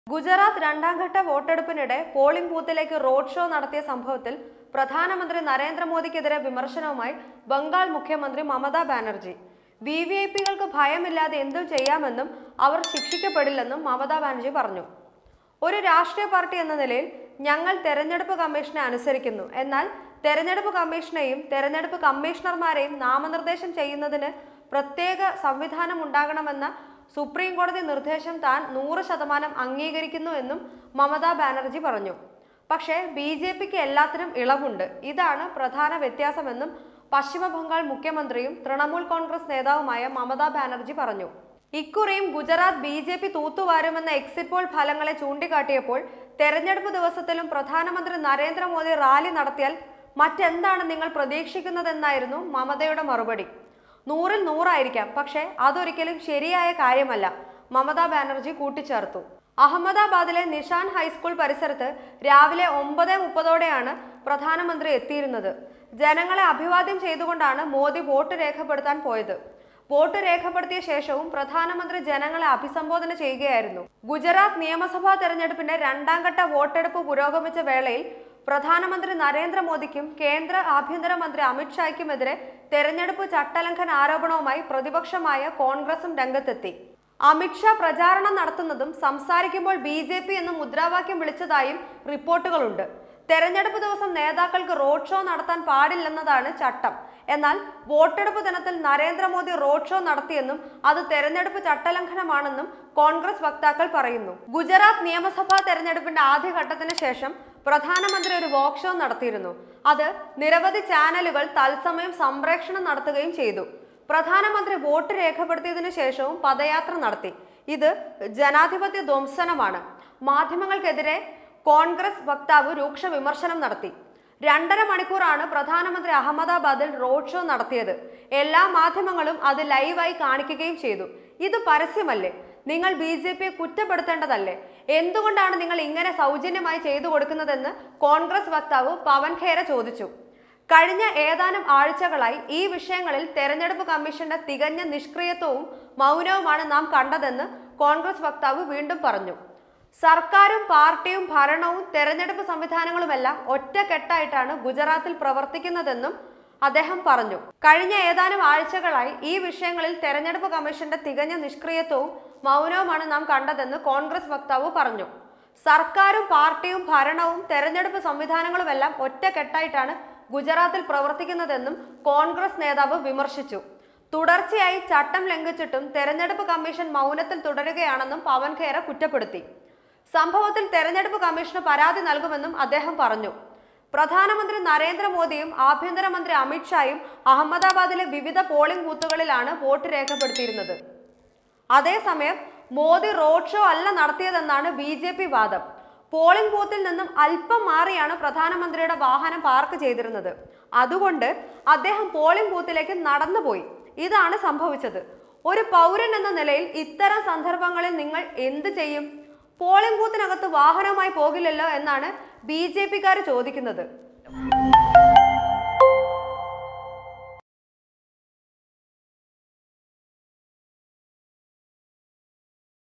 ഗുജറാത്ത് രണ്ടാംഘട്ട വോട്ടെടുപ്പിനിടെ പോളിംഗ് ബൂത്തിലേക്ക് റോഡ് ഷോ നടത്തിയ സംഭവത്തിൽ പ്രധാനമന്ത്രി നരേന്ദ്രമോദിക്കെതിരെ വിമർശനവുമായി ബംഗാൾ മുഖ്യമന്ത്രി മമതാ ബാനർജി വി വി ഐ പികൾക്ക് ഭയമില്ലാതെ എന്തും ചെയ്യാമെന്നും അവർ ശിക്ഷിക്കപ്പെടില്ലെന്നും മമതാ ബാനർജി പറഞ്ഞു ഒരു രാഷ്ട്രീയ പാർട്ടി എന്ന നിലയിൽ ഞങ്ങൾ തെരഞ്ഞെടുപ്പ് കമ്മീഷനെ അനുസരിക്കുന്നു എന്നാൽ തെരഞ്ഞെടുപ്പ് കമ്മീഷനെയും തെരഞ്ഞെടുപ്പ് കമ്മീഷണർമാരെയും നാമനിർദ്ദേശം ചെയ്യുന്നതിന് പ്രത്യേക സംവിധാനം ഉണ്ടാകണമെന്ന സുപ്രീം കോടതി നിർദ്ദേശം താൻ നൂറ് ശതമാനം അംഗീകരിക്കുന്നു എന്നും മമതാ ബാനർജി പറഞ്ഞു പക്ഷേ ബി ജെ പിക്ക് എല്ലാത്തിനും ഇളവുണ്ട് ഇതാണ് പ്രധാന വ്യത്യാസമെന്നും പശ്ചിമ ബംഗാൾ മുഖ്യമന്ത്രിയും തൃണമൂൽ കോൺഗ്രസ് നേതാവുമായ മമതാ ബാനർജി പറഞ്ഞു ഇക്കുറിയും ഗുജറാത്ത് ബി ജെ പി തൂത്തുവാരുമെന്ന എക്സിറ്റ് പോൾ ഫലങ്ങളെ ചൂണ്ടിക്കാട്ടിയപ്പോൾ തെരഞ്ഞെടുപ്പ് ദിവസത്തിലും പ്രധാനമന്ത്രി നരേന്ദ്രമോദി റാലി നടത്തിയാൽ മറ്റെന്താണ് നിങ്ങൾ പ്രതീക്ഷിക്കുന്നതെന്നായിരുന്നു മമതയുടെ മറുപടി നൂറിൽ നൂറായിരിക്കാം പക്ഷേ അതൊരിക്കലും ശരിയായ കാര്യമല്ല മമതാ ബാനർജി കൂട്ടിച്ചേർത്തു അഹമ്മദാബാദിലെ നിഷാൻ ഹൈസ്കൂൾ പരിസരത്ത് രാവിലെ ഒമ്പത് മുപ്പതോടെയാണ് പ്രധാനമന്ത്രി എത്തിയിരുന്നത് ജനങ്ങളെ അഭിവാദ്യം ചെയ്തുകൊണ്ടാണ് മോദി വോട്ട് രേഖപ്പെടുത്താൻ പോയത് വോട്ട് രേഖപ്പെടുത്തിയ ശേഷവും പ്രധാനമന്ത്രി ജനങ്ങളെ അഭിസംബോധന ചെയ്യുകയായിരുന്നു ഗുജറാത്ത് നിയമസഭാ തെരഞ്ഞെടുപ്പിന്റെ രണ്ടാം ഘട്ട വോട്ടെടുപ്പ് പുരോഗമിച്ച വേളയിൽ പ്രധാനമന്ത്രി നരേന്ദ്രമോദിക്കും കേന്ദ്ര ആഭ്യന്തരമന്ത്രി അമിത്ഷായ്ക്കുമെതിരെ തെരഞ്ഞെടുപ്പ് ചട്ടലംഘന ആരോപണവുമായി പ്രതിപക്ഷമായ കോൺഗ്രസും രംഗത്തെത്തി അമിത്ഷാ പ്രചാരണം നടത്തുന്നതും സംസാരിക്കുമ്പോൾ ബി ജെ പി എന്ന് മുദ്രാവാക്യം വിളിച്ചതായും റിപ്പോർട്ടുകളുണ്ട് തെരഞ്ഞെടുപ്പ് ദിവസം നേതാക്കൾക്ക് റോഡ് ഷോ നടത്താൻ പാടില്ലെന്നതാണ് ചട്ടം എന്നാൽ വോട്ടെടുപ്പ് ദിനത്തിൽ നരേന്ദ്രമോദി റോഡ് ഷോ നടത്തിയെന്നും അത് തെരഞ്ഞെടുപ്പ് ചട്ടലംഘനമാണെന്നും കോൺഗ്രസ് വക്താക്കൾ പറയുന്നു ഗുജറാത്ത് നിയമസഭാ തെരഞ്ഞെടുപ്പിന്റെ ആദ്യഘട്ടത്തിന് ശേഷം പ്രധാനമന്ത്രി ഒരു വോക്ക് ഷോ നടത്തിയിരുന്നു അത് നിരവധി ചാനലുകൾ തത്സമയം സംപ്രേഷണം നടത്തുകയും ചെയ്തു പ്രധാനമന്ത്രി വോട്ട് രേഖപ്പെടുത്തിയതിനു ശേഷവും പദയാത്ര നടത്തി ഇത് ജനാധിപത്യ ധ്വംസനമാണ് മാധ്യമങ്ങൾക്കെതിരെ കോൺഗ്രസ് വക്താവ് രൂക്ഷ വിമർശനം നടത്തി രണ്ടര മണിക്കൂറാണ് പ്രധാനമന്ത്രി അഹമ്മദാബാദിൽ റോഡ് ഷോ നടത്തിയത് എല്ലാ മാധ്യമങ്ങളും അത് ലൈവായി കാണിക്കുകയും ചെയ്തു ഇത് പരസ്യമല്ലേ നിങ്ങൾ ബി ജെ പിയെ കുറ്റപ്പെടുത്തേണ്ടതല്ലേ എന്തുകൊണ്ടാണ് നിങ്ങൾ ഇങ്ങനെ സൗജന്യമായി ചെയ്തു കൊടുക്കുന്നതെന്ന് കോൺഗ്രസ് വക്താവ് പവൻ ഖേര ചോദിച്ചു കഴിഞ്ഞ ഏതാനും ആഴ്ചകളായി ഈ വിഷയങ്ങളിൽ തെരഞ്ഞെടുപ്പ് കമ്മീഷന്റെ തികഞ്ഞ നിഷ്ക്രിയത്വവും മൗനവുമാണ് നാം കണ്ടതെന്ന് കോൺഗ്രസ് വക്താവ് വീണ്ടും പറഞ്ഞു സർക്കാരും പാർട്ടിയും ഭരണവും തെരഞ്ഞെടുപ്പ് സംവിധാനങ്ങളുമെല്ലാം ഒറ്റക്കെട്ടായിട്ടാണ് ഗുജറാത്തിൽ പ്രവർത്തിക്കുന്നതെന്നും അദ്ദേഹം പറഞ്ഞു കഴിഞ്ഞ ഏതാനും ആഴ്ചകളായി ഈ വിഷയങ്ങളിൽ തെരഞ്ഞെടുപ്പ് കമ്മീഷന്റെ തികഞ്ഞ നിഷ്ക്രിയത്വവും മൗനവുമാണ് നാം കണ്ടതെന്ന് കോൺഗ്രസ് വക്താവ് പറഞ്ഞു സർക്കാരും പാർട്ടിയും ഭരണവും തെരഞ്ഞെടുപ്പ് സംവിധാനങ്ങളുമെല്ലാം ഒറ്റക്കെട്ടായിട്ടാണ് ഗുജറാത്തിൽ പ്രവർത്തിക്കുന്നതെന്നും കോൺഗ്രസ് നേതാവ് വിമർശിച്ചു തുടർച്ചയായി ചട്ടം ലംഘിച്ചിട്ടും തെരഞ്ഞെടുപ്പ് കമ്മീഷൻ മൗനത്തിൽ തുടരുകയാണെന്നും പവൻ ഖേര കുറ്റപ്പെടുത്തി സംഭവത്തിൽ തെരഞ്ഞെടുപ്പ് കമ്മീഷന് പരാതി നൽകുമെന്നും അദ്ദേഹം പറഞ്ഞു പ്രധാനമന്ത്രി നരേന്ദ്രമോദിയും ആഭ്യന്തരമന്ത്രി അമിത്ഷായും അഹമ്മദാബാദിലെ വിവിധ പോളിംഗ് ബൂത്തുകളിലാണ് വോട്ട് രേഖപ്പെടുത്തിയിരുന്നത് അതേസമയം മോദി റോഡ് ഷോ അല്ല നടത്തിയതെന്നാണ് ബി ജെ പി വാദം പോളിംഗ് ബൂത്തിൽ നിന്നും അല്പം മാറിയാണ് പ്രധാനമന്ത്രിയുടെ വാഹനം പാർക്ക് ചെയ്തിരുന്നത് അതുകൊണ്ട് അദ്ദേഹം പോളിംഗ് ബൂത്തിലേക്ക് നടന്നുപോയി ഇതാണ് സംഭവിച്ചത് ഒരു പൗരൻ എന്ന നിലയിൽ ഇത്തരം സന്ദർഭങ്ങളിൽ നിങ്ങൾ എന്ത് ചെയ്യും പോളിംഗ് ബൂത്തിനകത്ത് വാഹനവുമായി പോകില്ലല്ലോ എന്നാണ് ബി ജെ പിക്കാർ ചോദിക്കുന്നത്